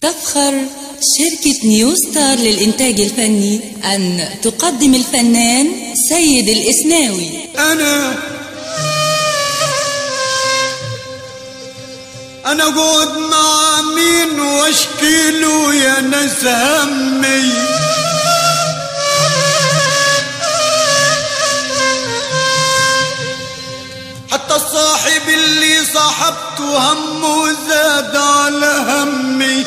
تفخر شركة نيو ستار للإنتاج الفني أن تقدم الفنان سيد الإسناوي انا انا اقعد مع مين واشكي له يا ناس همي حتى الصاحب اللي صاحبته همه زاد على همي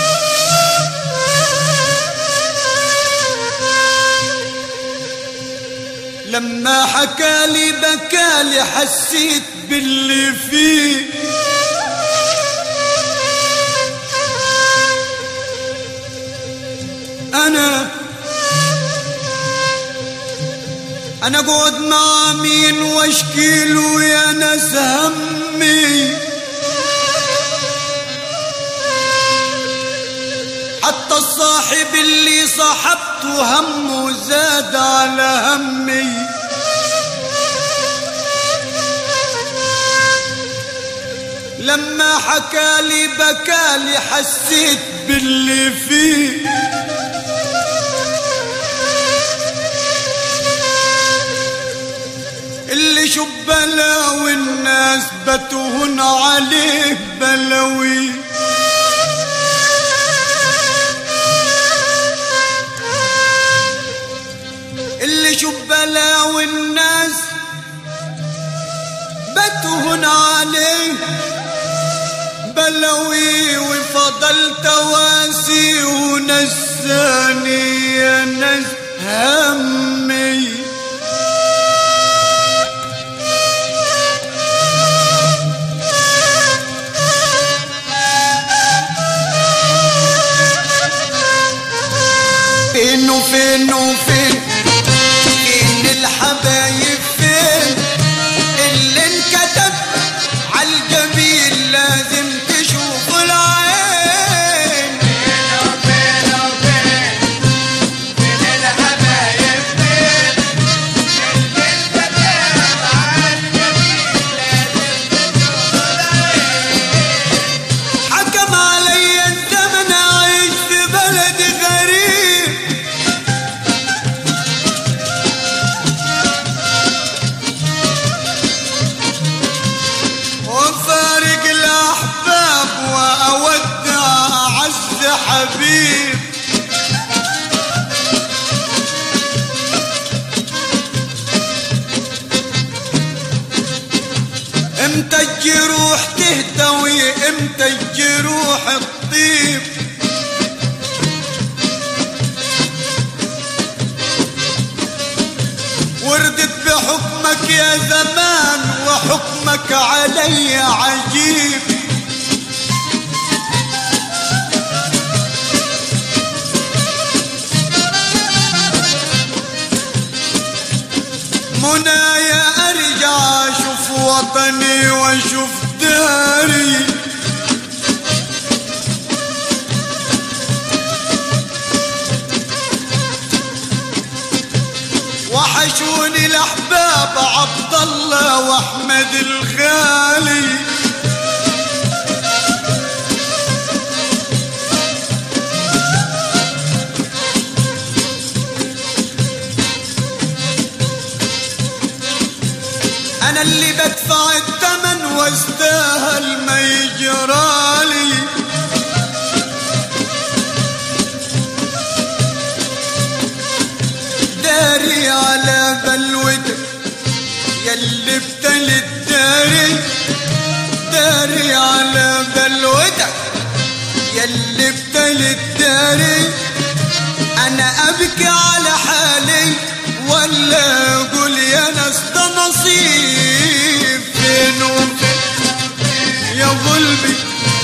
لما حكالي بكالي حسيت باللي فيه انا انا اقعد مع مين واشكي له يا ناس همي حتى الصاحب اللي صاحبته همه زاد على همي لما حكالي بكالي حسيت باللي فيه اللي شو بلاوي الناس بتهن عليه بلاوي اللي شو بلاوي الناس بتهن عليه بلوي وفضل تواسي ونساني يا ناس همي فين وفين وفين فين الحبايب فين اللي انكتب عالجميل لازم تشوف العين حكم علي الزمن اعيش في بلد غريب وفارق الاحباب واودع اعز حبيب امتى الجروح تهتوي امتى الجروح تطيب وردت بحكمك يا زمان وحكمك علي عجيب منايا ارجع اشوف وطني واشوف داري وحشوني الاحباب عبد الله واحمد الغالي انا اللي بدفع الثمن واستاهل ما يجرالي داري على بلوتك يلي ابتلت داري داري على بلوتك يلي ابتلت داري انا ابكي على حالي ولا اقول يا ناس ده نصيب فين وفين يا قلبي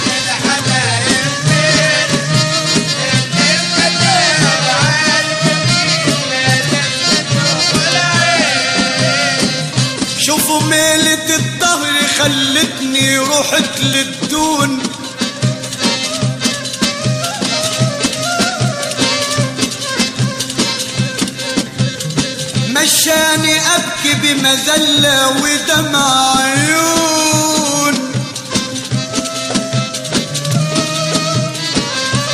شوفوا ميلة الظهر خلتني رحت للدون مشاني ابكي بمذلة ودمع عيون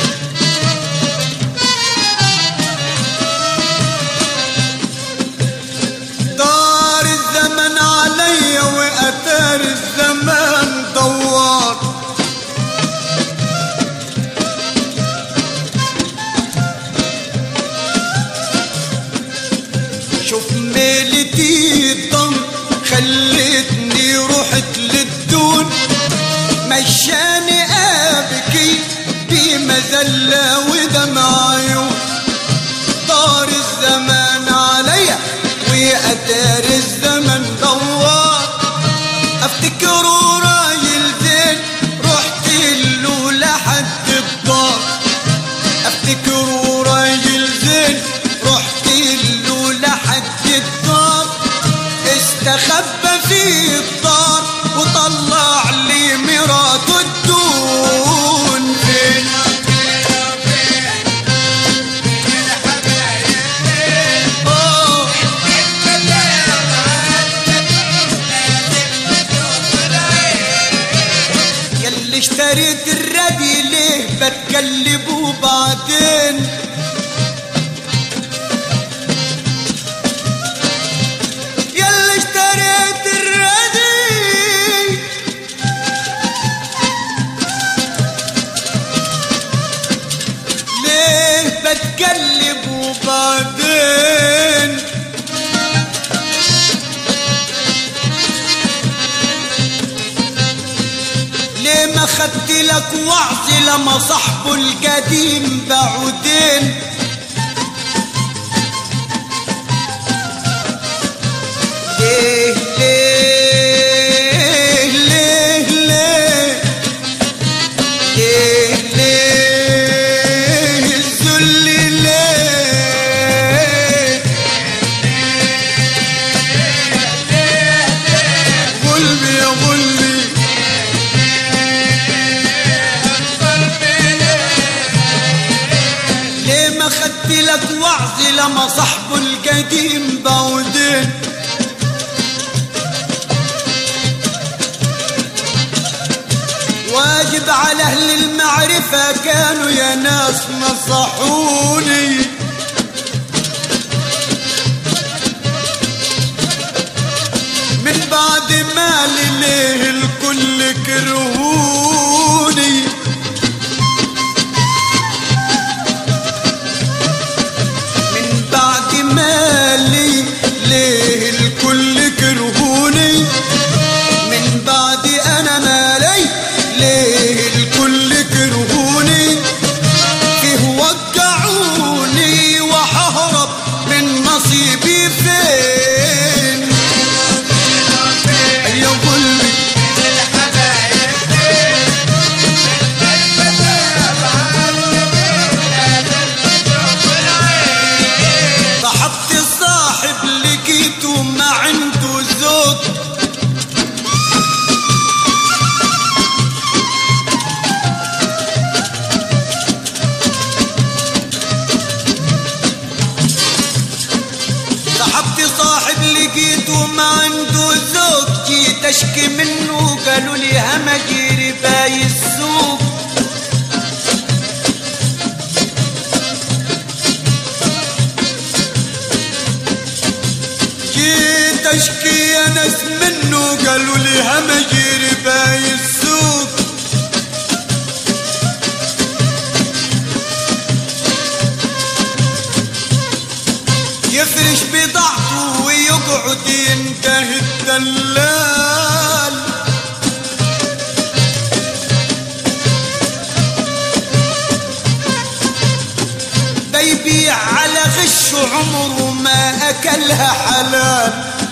استخبى في الدار وطلع لي مراته الدون فين أوه. ياللي اشتريت الردي ليه بتقلبه بعدين ياللي اشتريت الردي ليه بتقلبه بعدين ليه ما خدت لك وعظ لما صاحبه القديم بعودين ليه ليه ليه ليه ليه ليه الذل ليه قلبي يا قلبي ليه ما خدت لك وعظ لما صاحبه القديم بعودين واجب على اهل المعرفة كانوا يا ناس نصحوني من بعد ما ليه الكل كرهوني من بعد ما لي ليه الكل كرهوني من بعد انا مالي ليه الكل كرهوني فيه وقعوني وحهرب من نصيبي فين يا قلبي صاحبت صاحب لقيته ما عنده ذوق صاحبت صاحب لقيته ما عنده ذوق جيت اشكي منه قالوا لي همجي رباي السوق جيت اشكي يا ناس منه قالوا لي همجي رباي السوق يفرش بضاعته ويقعد ينتهي الدلال ده يبيع على غش عمره ما اكلها حلال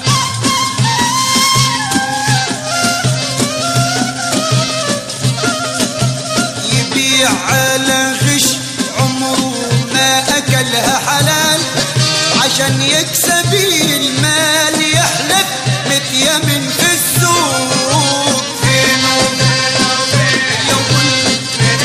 يبيع على غش عمره ما اكلها حلال عشان يكسب المال يحلف متيمن في السوق فين وفين وفين يا قلبي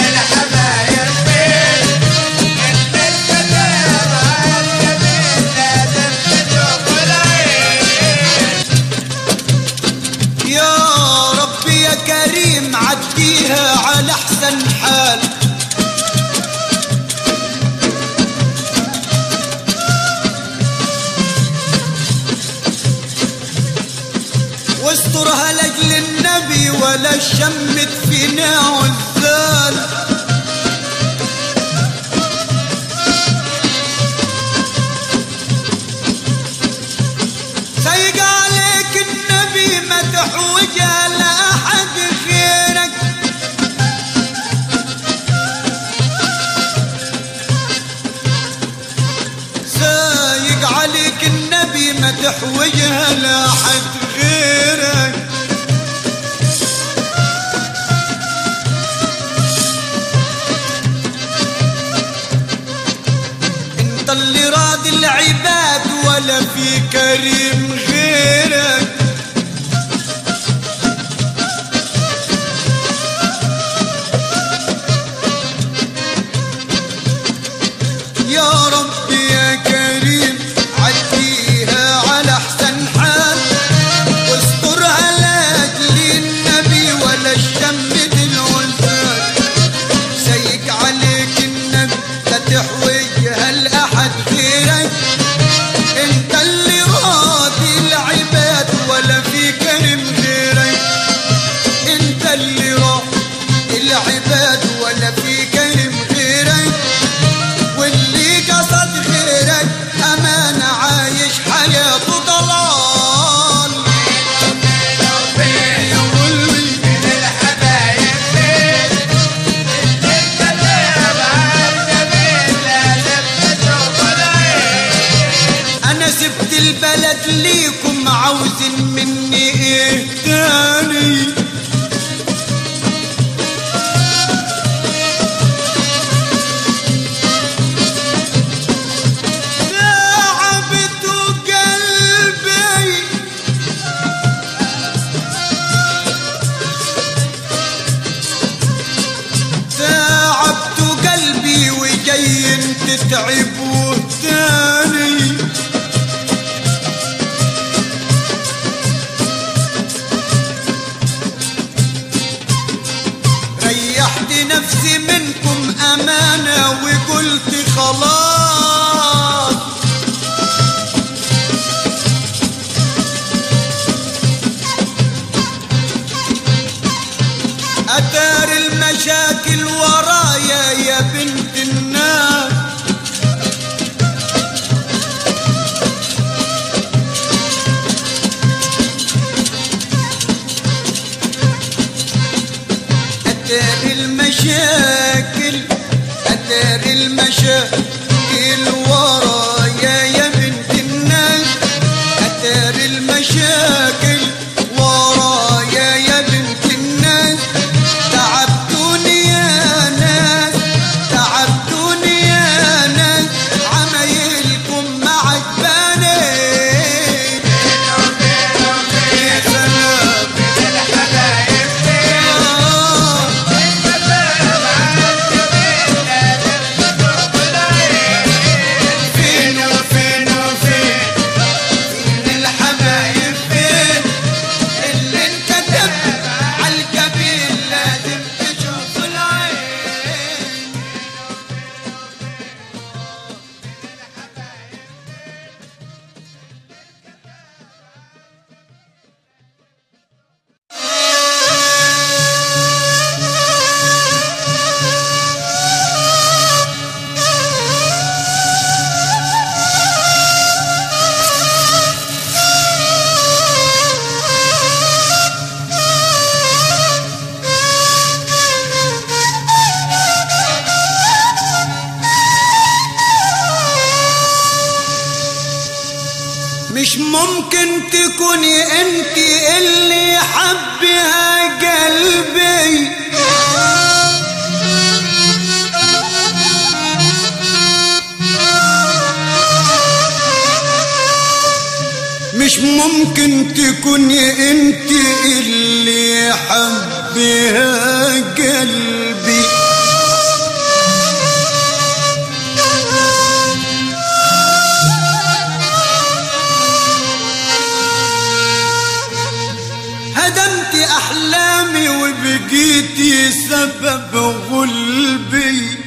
يا ربي يا كريم عديها على احسن حال واسترها لاجل النبي ولا شمت فينا عزال سيق عليك النبي ما تحوج على احد غيرك سايق عليك النبي ما تحوجها لاحد غيرك نفسي منكم أمانة وقلت خلاص أدار المشاكل ورايا يا بنت الناس أدار المشاكل أدار المشاكل ورايا يا بنت الناس أدار المشاكل ورايا يا بنت الناس تعبتوني يا ناس تعبتوني يا ناس عمايلكم ما عجباني يا سلام آه. فين وفين وفين فين الحبايب فين اللي انكتب عالجبين لازم تشوف العين مش ممكن تكوني انت اللي حبها قلبي مش ممكن تكوني انت اللي حبها قلبي هدمت احلامي وبقيتي سبب غلبي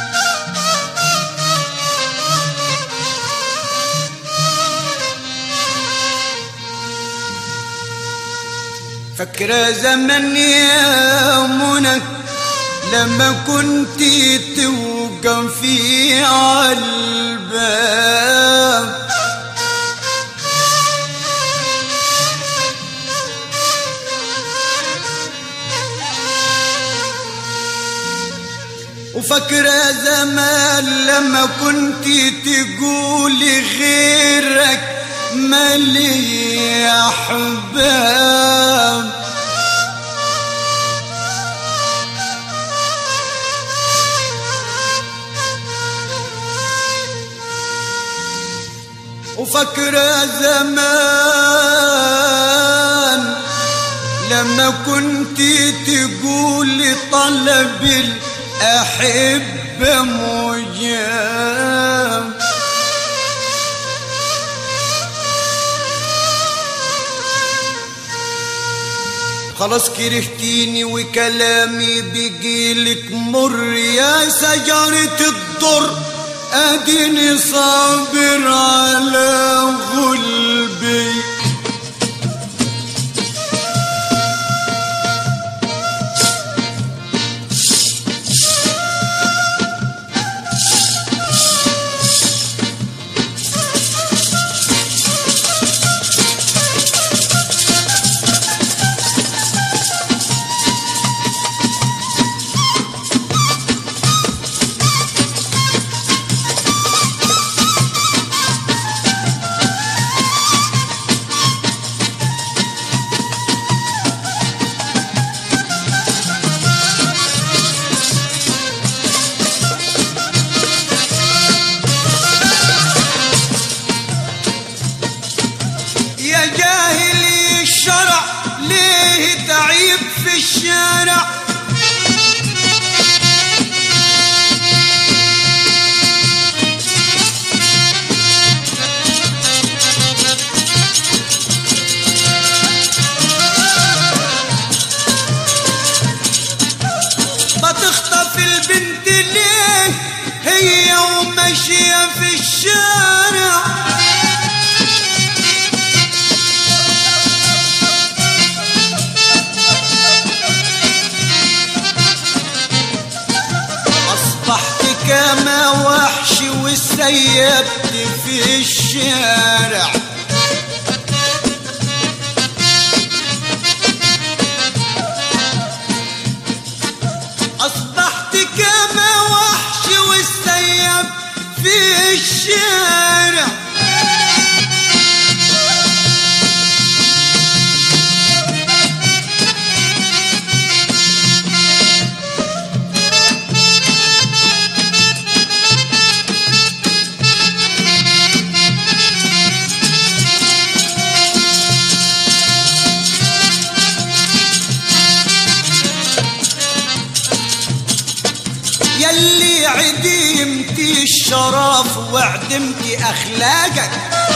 فاكرة زمن يا منى لما كنت توقفي عالباب وفاكرة زمان لما كنت تقولي غيرك مالي أحباب وفاكرة زمان لما كنت تقولي طلب الأحبة مجاب خلاص كرهتيني وكلامي بيجيلك مر يا شجرة الضر اديني صابر على غلبي يا جاهلي الشرع ليه تعيب في الشارع بتخطف ليه هي وماشية في الشارع أصبحت كما وحش وسيبت في الشارع أصبحت كما وحش والسيب في الشارع يلي عدمتي الشرف وعدمتي اخلاقك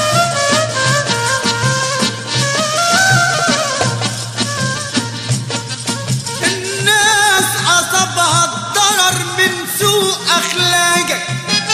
الناس اصابها الضرر من سوء اخلاقك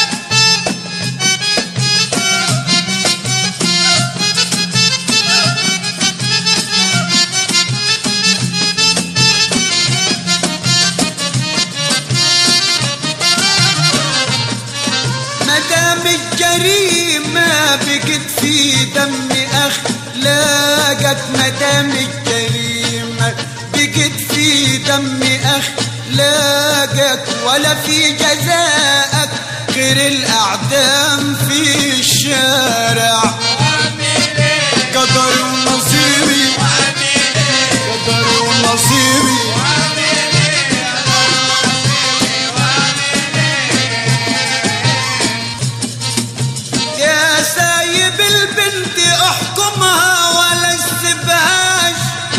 مدام الجريمة بقت في دم أخلاقك مدام الجريمة بقت في دم أخلاقك ولا في جزاءك غير الأعدام في الشارع قدر ونصيبي قدر ونصيبي يا سايب البنت احكمها ولا تسيبهاش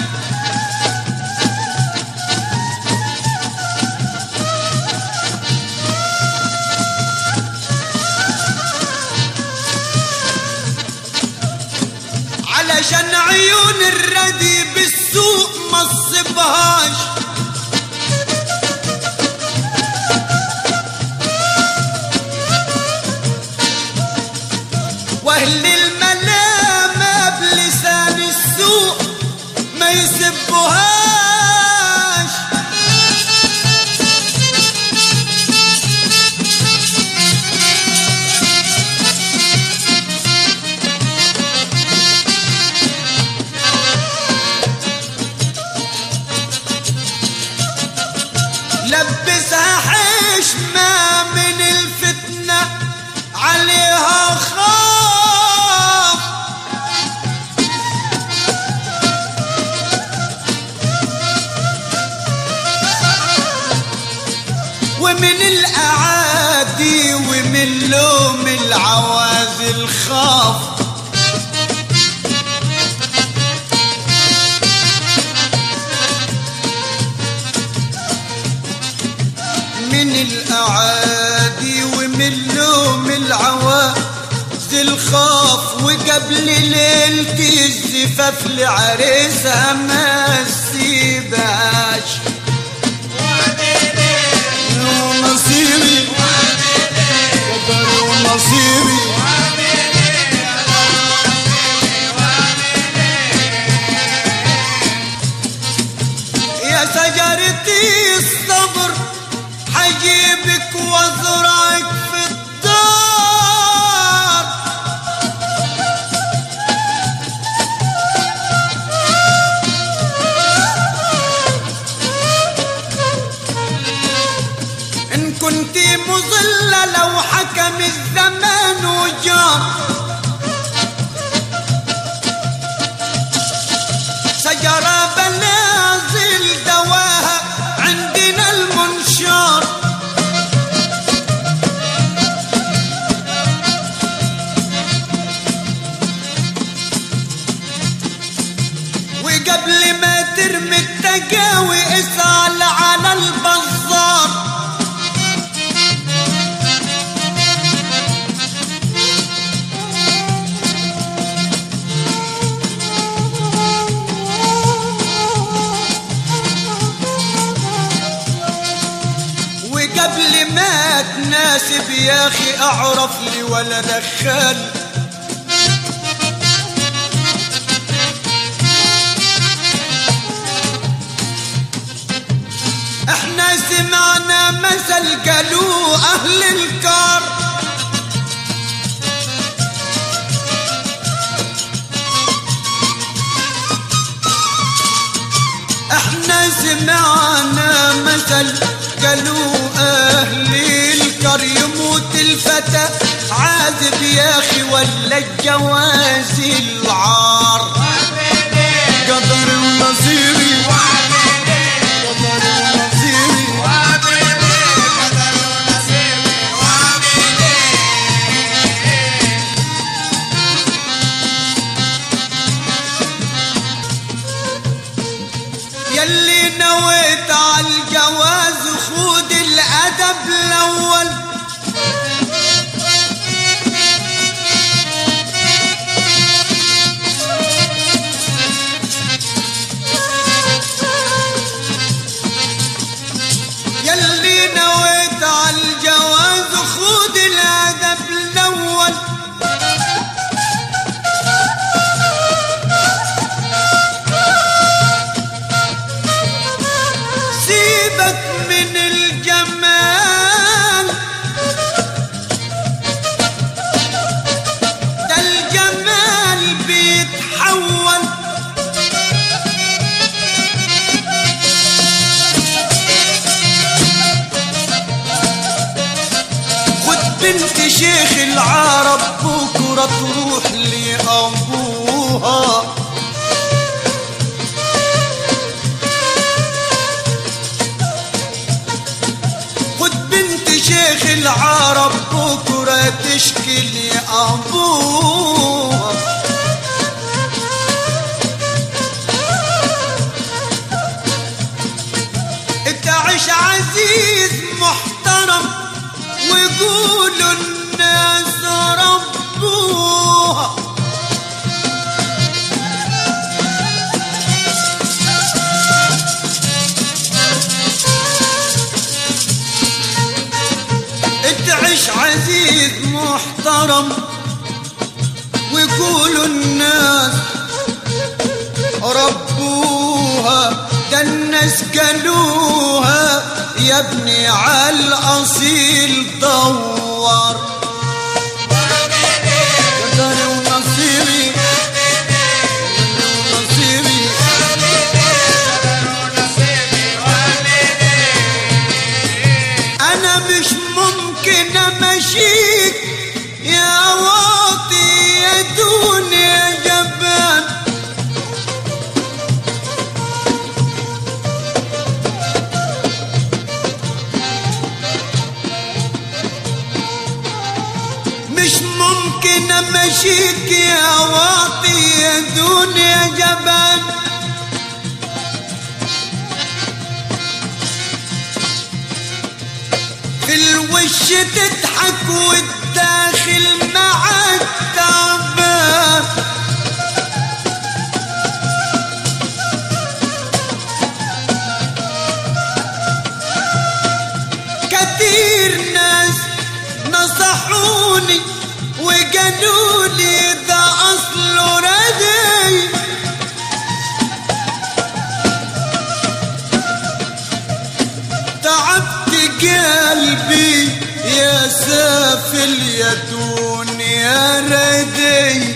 علشان عيون الردي بالسوق ما تصيبهاش واهل الملامة بلسان السوء ما يسبوهاش لبسها حشمة من الفتنة عليها خاف ومن الأعادي ومن لوم العوازل خاف من الأعادي ومن لوم العوازل خاف وقبل ليلتي الزفاف لعريسها ما سيبهاش ونصيبي قدر ونصيبي يا شجرتي الصبر حجيبك وازرعك في الدار ان كنت مظلة لو حكم الزمان وجار شجرة بنازل دواها عندنا المنشار وقبل ما ترمي التقاوي اسأل على البزار وقبل ما ناسب يا اخي اعرف لي ولا دخل احنا سمعنا مثل قالوا اهل الكار احنا سمعنا مثل قالوا اهل الكر يموت الفتى عازب يا اخي ولا الجواز العار قدر النصيري قدر النصيري يلي نويت على الجواز خود الادب الاول يلي نويت على الجواز خود الادب الاول سيبك من الجمال ده الجمال بيتحول خد بنت شيخ العرب بكرة تروح لأبوها خد بنت شيخ العرب بكرة تشكي لأبوها تعيش عزيز محترم ويقولوا الناس ربوها تعيش عزيز محترم ويقولوا الناس ربوها ده الناس قالوها يا ابني على الاصيل دور قدري ونصيبي ونصيبي انا مش ممكن امشيك يا واطي يا دنيا جبان مش ممكن امشيك يا واطي يا دنيا جبان في الوش تضحك والداخل معك تعبان كتير ناس نصحوني وقالوا لي ده اصله ردي تعبت قلبي يا سافل يا دنيا ردي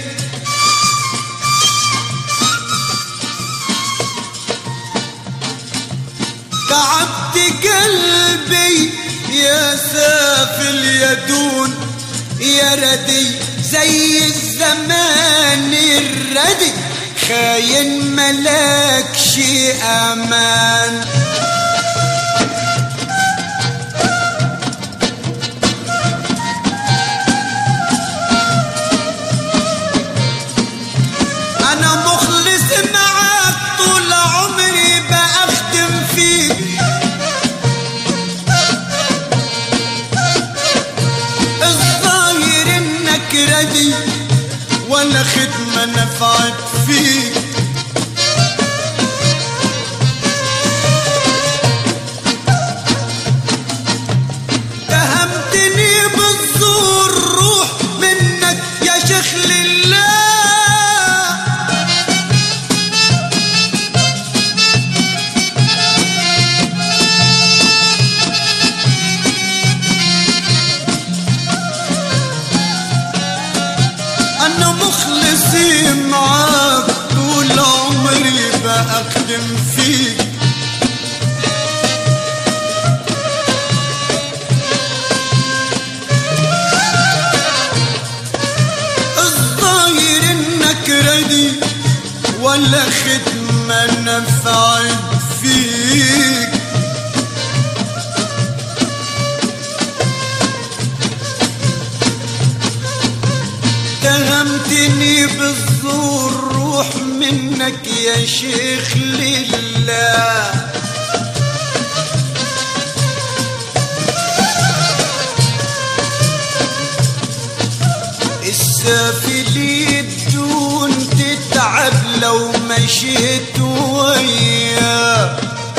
تعبت قلبي يا سافل يا دون يا ردي زي الزمان الردي خاين ملكش امان انا مخلص معاك طول عمري بخدم فيك الظاهر انك ردي ولا خدمة نفعت فيك اخدم فيك الظاهر انك ردي ولا خدمة نفعت فيك اتهمتني بالزور روح منك يا شيخ لله السافلين دون تتعب لو مشيت وياه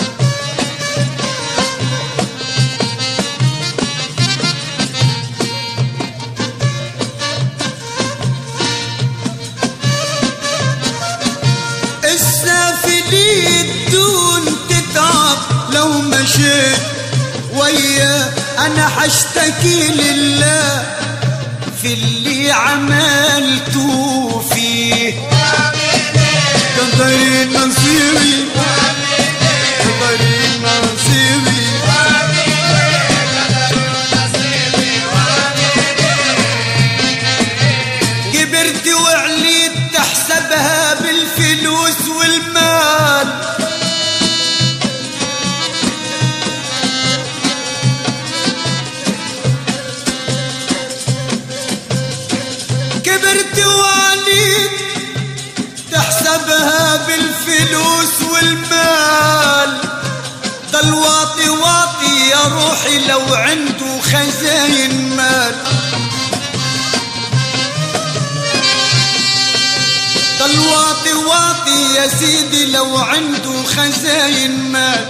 السافلين دون تتعب لو مشيت وياه انا حشتكي لله في اللي عملته فيه قدر نصيبي قدر نصيبي كبرت وعليت تحسبها بالفلوس والمال كبرت وعليت تحسبها بالفلوس والمال ضل واطي واطي يا روحي لو عنده خزاين مال ضل واطي واطي يا سيدي لو عنده خزاين مال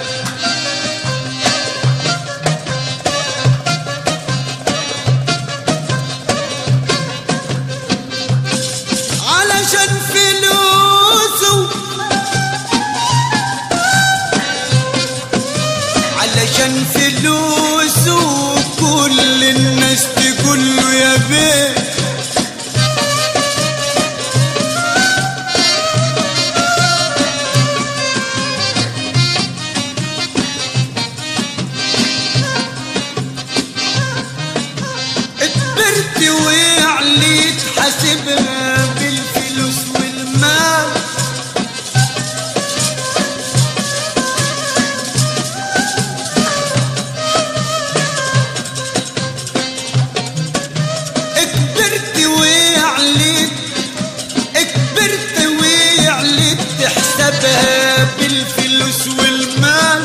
علشان فلوسه علشان فلوسه كل الناس تقول له يا بيه كبرت وعليت حاسبها بالفلوس والمال كبرت وعليت كبرت وعليت تحسبها بالفلوس والمال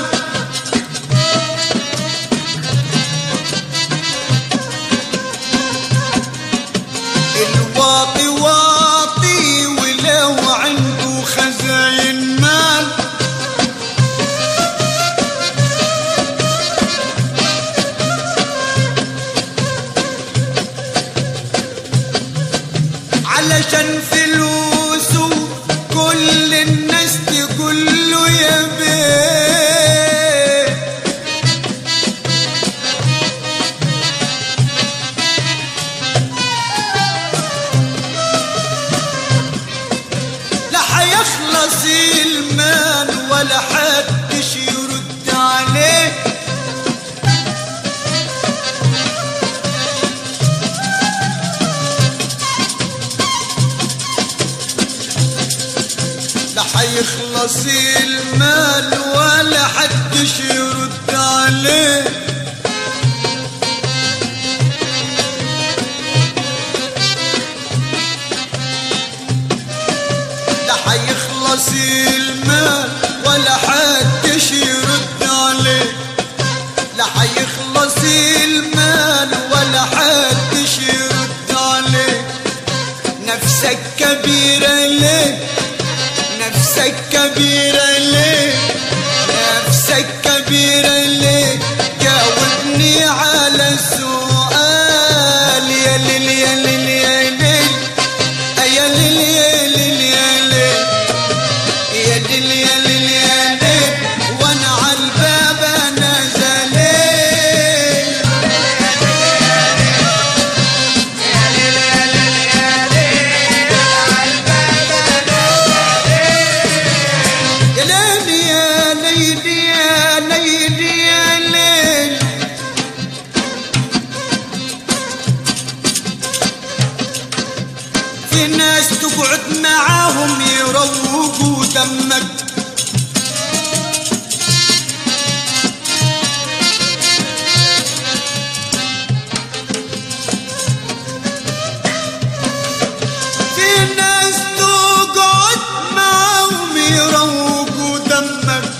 الواطي واطي ولو عنده خزاين مال علشان فلوسه كل الناس تقول له يا بيه لا حيخلص المال ولا حدش يرد عليه لا حيخلص المال ولا حدش يرد عليه لا حيخلص المال ولا حدش يرد عليه لا حيخلص المال ولا حدش يرد عليه نفسك كبيرة ليه نفسك كبيرة ليه نفسك كبيرة ليه جاوبني على السؤال يا ليل يا ليل يا ليل يا ليل يا ليل يا ليل يا ليل يا ليل يا ليل وانا على الباب انا زليل يا ليل دمك في ناس تقعد معاهم يروقوا دمك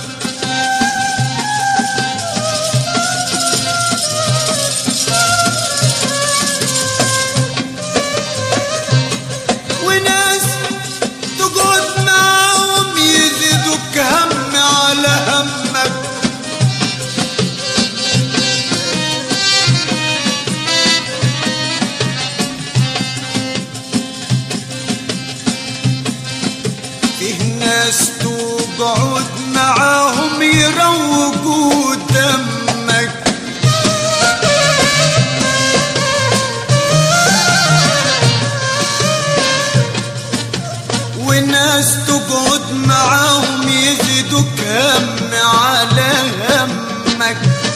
وناس تقعد معاهم يزيدوك هم على همك فيه ناس تقعد معاهم يروقوا دمك وناس تقعد معاهم يزيدوك هم على همك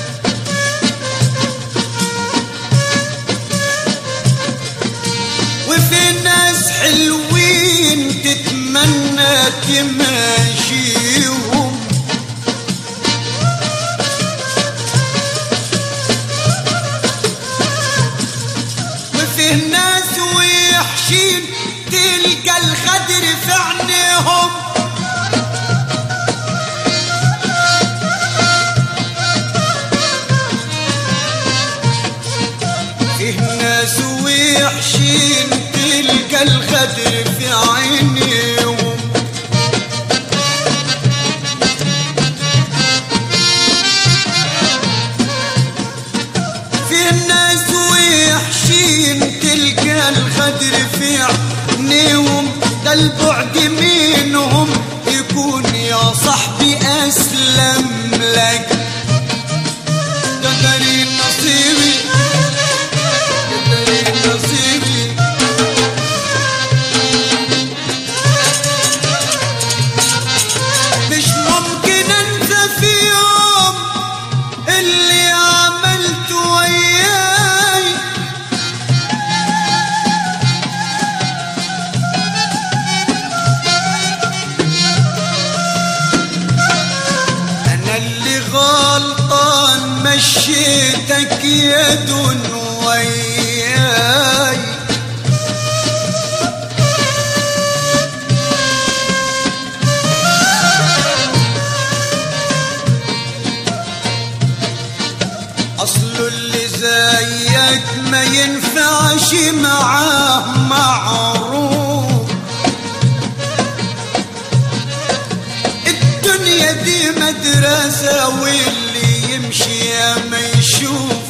وفي ناس حلوين تتمنى تماشيهم وفي ناس وحشين تلقى الغدر في عينيهم فيه ناس وحشين تلقى الغدر في عينيهم في ناس وحشين تلقى الغدر في عينيهم ده البعد منهم يكون يا صاحبي اسلم لك ده داري نصيبي ده داري نصيبي مش ممكن انسى في يوم اللي عملته وياي انا اللي غلطان مشيتك يد وياي اصل اللي زيك ما ينفعش معاه معروف الدنيا دي مدرسة واللي يمشي يا ما يشوف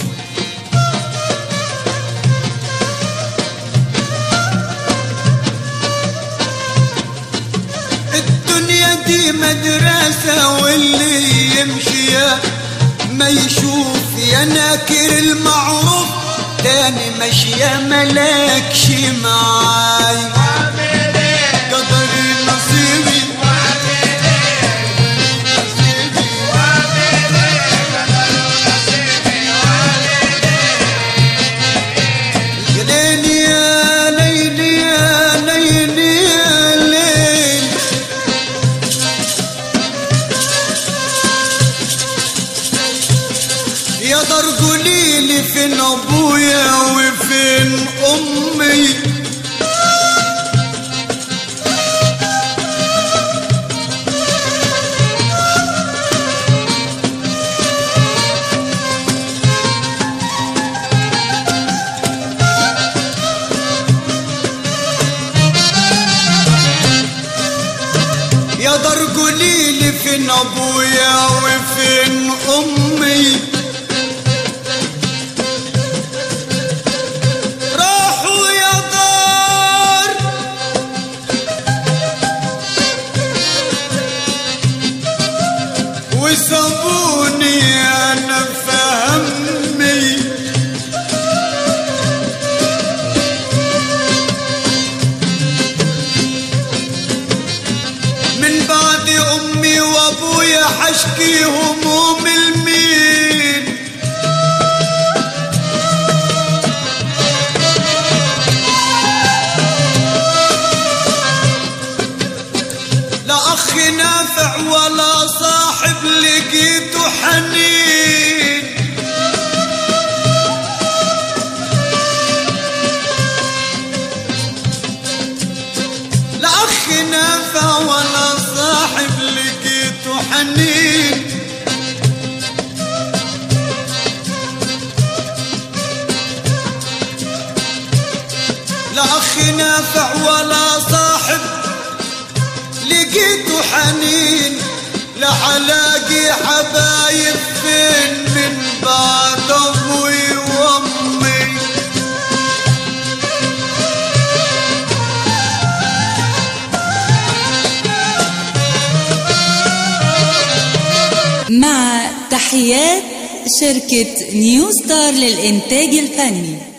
الدنيا دي مدرسة واللي يمشي يا ما يشوف يا ناكر المعروف تاني ماشية ملاكش معاي قدري نصيبي يا ليلي يا ليلي يا ليلي يا ليل يا دار قوليلي فين ابويا وفين امي يا دار قوليلي فين ابويا وفين امي راحوا يا دار وسابوني انا فهمي من بعد امي وابويا حشكي هموم المين لا اخ نافع ولا صاحب لقيته حنين لا أخ نافع ولا صاحب لقيته حنين لا أخ نافع ولا صاحب لقيته حنين لا حلاقي حبايب فين من بعد أبوي وأمي مع تحيات شركة نيو ستار للإنتاج الفني